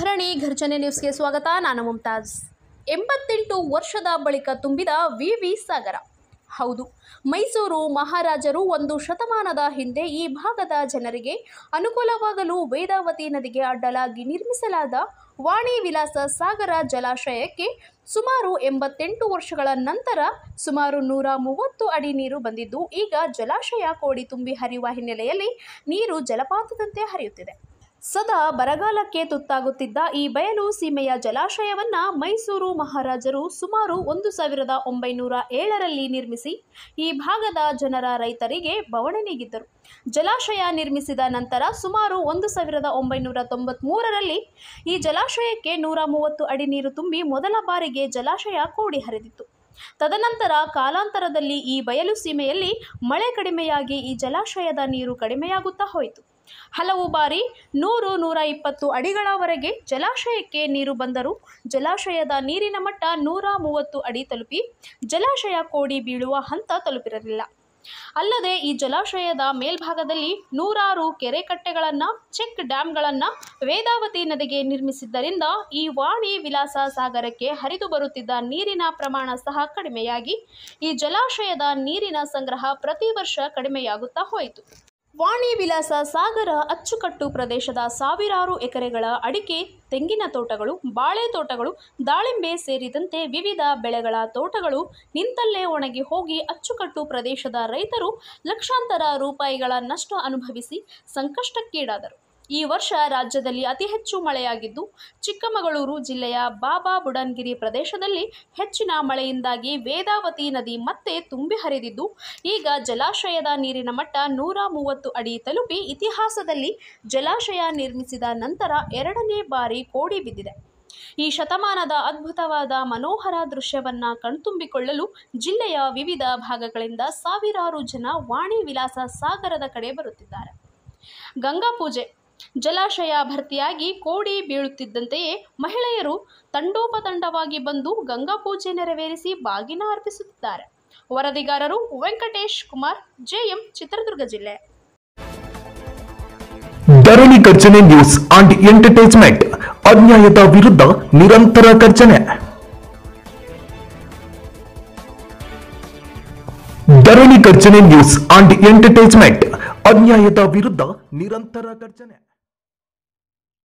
ಧರಣಿ ಘರ್ಜನೆ ನ್ಯೂಸ್ಗೆ ಸ್ವಾಗತ ನಾನು ಮುಮ್ತಾಜ್ ಎಂಬತ್ತೆಂಟು ವರ್ಷದ ಬಳಿಕ ತುಂಬಿದ ವಿ ವಿ ಸಾಗರ ಹೌದು ಮೈಸೂರು ಮಹಾರಾಜರು ಒಂದು ಶತಮಾನದ ಹಿಂದೆ ಈ ಭಾಗದ ಜನರಿಗೆ ಅನುಕೂಲವಾಗಲು ವೇದಾವತಿ ನದಿಗೆ ಅಡ್ಡಲಾಗಿ ನಿರ್ಮಿಸಲಾದ ವಾಣಿ ವಿಲಾಸ ಸಾಗರ ಜಲಾಶಯಕ್ಕೆ ಸುಮಾರು ಎಂಬತ್ತೆಂಟು ವರ್ಷಗಳ ನಂತರ ಸುಮಾರು ನೂರ ಮೂವತ್ತು ಅಡಿ ನೀರು ಬಂದಿದ್ದು ಈಗ ಜಲಾಶಯ ಕೋಡಿ ತುಂಬಿ ಹರಿಯುವ ಹಿನ್ನೆಲೆಯಲ್ಲಿ ನೀರು ಜಲಪಾತದಂತೆ ಹರಿಯುತ್ತಿದೆ ಸದಾ ಬರಗಾಲಕ್ಕೆ ತುತ್ತಾಗುತ್ತಿದ್ದ ಈ ಬಯಲು ಸೀಮೆಯ ಜಲಾಶಯವನ್ನ ಮೈಸೂರು ಮಹಾರಾಜರು ಸುಮಾರು ಒಂದು ಸಾವಿರದ ಒಂಬೈನೂರ ಏಳರಲ್ಲಿ ನಿರ್ಮಿಸಿ ಈ ಭಾಗದ ಜನರ ರೈತರಿಗೆ ಬವಣೆ ನೀಗಿದ್ದರು ಜಲಾಶಯ ನಿರ್ಮಿಸಿದ ನಂತರ ಸುಮಾರು ಒಂದು ಸಾವಿರದ ಒಂಬೈನೂರ ತೊಂಬತ್ಮೂರರಲ್ಲಿ ಈ ಜಲಾಶಯಕ್ಕೆ ನೂರ ಮೂವತ್ತು ಅಡಿ ನೀರು ತುಂಬಿ ಮೊದಲ ಬಾರಿಗೆ ಜಲಾಶಯ ಕೋಡಿ ಹರಿದಿತ್ತು ತದನಂತರ ಕಾಲಾಂತರದಲ್ಲಿ ಈ ಬಯಲು ಸೀಮೆಯಲ್ಲಿ ಮಳೆ ಕಡಿಮೆಯಾಗಿ ಈ ಜಲಾಶಯದ ನೀರು ಕಡಿಮೆಯಾಗುತ್ತಾ ಹೋಯಿತು ಹಲವು ಬಾರಿ ನೂರು ನೂರ ಇಪ್ಪತ್ತು ಅಡಿಗಳವರೆಗೆ ಜಲಾಶಯಕ್ಕೆ ನೀರು ಬಂದರೂ ಜಲಾಶಯದ ನೀರಿನ ಮಟ್ಟ ನೂರ ಮೂವತ್ತು ಅಡಿ ತಲುಪಿ ಜಲಾಶಯ ಕೋಡಿ ಬೀಳುವ ಹಂತ ತಲುಪಿರಲಿಲ್ಲ ಅಲ್ಲದೆ ಈ ಜಲಾಶಯದ ಮೇಲ್ಭಾಗದಲ್ಲಿ ನೂರಾರು ಕೆರೆ ಕಟ್ಟೆಗಳನ್ನು ಚೆಕ್ ಡ್ಯಾಂಗಳನ್ನು ವೇದಾವತಿ ನದಿಗೆ ನಿರ್ಮಿಸಿದ್ದರಿಂದ ಈ ವಾಣಿ ವಿಲಾಸ ಸಾಗರಕ್ಕೆ ಹರಿದು ಬರುತ್ತಿದ್ದ ನೀರಿನ ಪ್ರಮಾಣ ಸಹ ಕಡಿಮೆಯಾಗಿ ಈ ಜಲಾಶಯದ ನೀರಿನ ಸಂಗ್ರಹ ಪ್ರತಿ ವರ್ಷ ಕಡಿಮೆಯಾಗುತ್ತಾ ಹೋಯಿತು ವಾಣಿ ವಿಲಾಸ ಸಾಗರ ಅಚ್ಚುಕಟ್ಟು ಪ್ರದೇಶದ ಸಾವಿರಾರು ಎಕರೆಗಳ ಅಡಿಕೆ ತೆಂಗಿನ ತೋಟಗಳು ಬಾಳೆ ತೋಟಗಳು ದಾಳಿಂಬೆ ಸೇರಿದಂತೆ ವಿವಿಧ ಬೆಳೆಗಳ ತೋಟಗಳು ನಿಂತಲ್ಲೇ ಒಣಗಿ ಹೋಗಿ ಅಚ್ಚುಕಟ್ಟು ಪ್ರದೇಶದ ರೈತರು ಲಕ್ಷಾಂತರ ರೂಪಾಯಿಗಳ ನಷ್ಟ ಅನುಭವಿಸಿ ಸಂಕಷ್ಟಕ್ಕೀಡಾದರು ಈ ವರ್ಷ ರಾಜ್ಯದಲ್ಲಿ ಅತಿ ಹೆಚ್ಚು ಮಳೆಯಾಗಿದ್ದು ಚಿಕ್ಕಮಗಳೂರು ಜಿಲ್ಲೆಯ ಬಾಬಾ ಬುಡನ್ಗಿರಿ ಪ್ರದೇಶದಲ್ಲಿ ಹೆಚ್ಚಿನ ಮಳೆಯಿಂದಾಗಿ ವೇದಾವತಿ ನದಿ ಮತ್ತೆ ತುಂಬಿ ಹರಿದಿದ್ದು ಈಗ ಜಲಾಶಯದ ನೀರಿನ ಮಟ್ಟ ನೂರ ಮೂವತ್ತು ಅಡಿ ತಲುಪಿ ಇತಿಹಾಸದಲ್ಲಿ ಜಲಾಶಯ ನಿರ್ಮಿಸಿದ ನಂತರ ಎರಡನೇ ಬಾರಿ ಕೋಡಿ ಬಿದ್ದಿದೆ ಈ ಶತಮಾನದ ಅದ್ಭುತವಾದ ಮನೋಹರ ದೃಶ್ಯವನ್ನ ಕಣ್ತುಂಬಿಕೊಳ್ಳಲು ಜಿಲ್ಲೆಯ ವಿವಿಧ ಭಾಗಗಳಿಂದ ಸಾವಿರಾರು ಜನ ವಾಣಿ ವಿಲಾಸ ಸಾಗರದ ಕಡೆ ಬರುತ್ತಿದ್ದಾರೆ ಗಂಗಾ ಪೂಜೆ ಜಲಾಶಯ ಭರ್ತಿಯಾಗಿ ಕೋಡಿ ಬೀಳುತ್ತಿದ್ದಂತೆಯೇ ಮಹಿಳೆಯರು ತಂಡೋಪತಂಡವಾಗಿ ಬಂದು ಗಂಗಾ ಪೂಜೆ ನೆರವೇರಿಸಿ ಬಾಗಿನ ಅರ್ಪಿಸುತ್ತಿದ್ದಾರೆ ವರದಿಗಾರರು ವೆಂಕಟೇಶ್ ಕುಮಾರ್ ಜೆಎಂ ಚಿತ್ರದುರ್ಗ ಜಿಲ್ಲೆ Dharani Garjane news and entertainment ಅನ್ಯಾಯದ ವಿರುದ್ಧ ನಿರಂತರ ಗರ್ಜನೆ Dharani Garjane news and entertainment ಅನ್ಯಾಯದ ವಿರುದ್ಧ ನಿರಂತರ ಗರ್ಜನೆ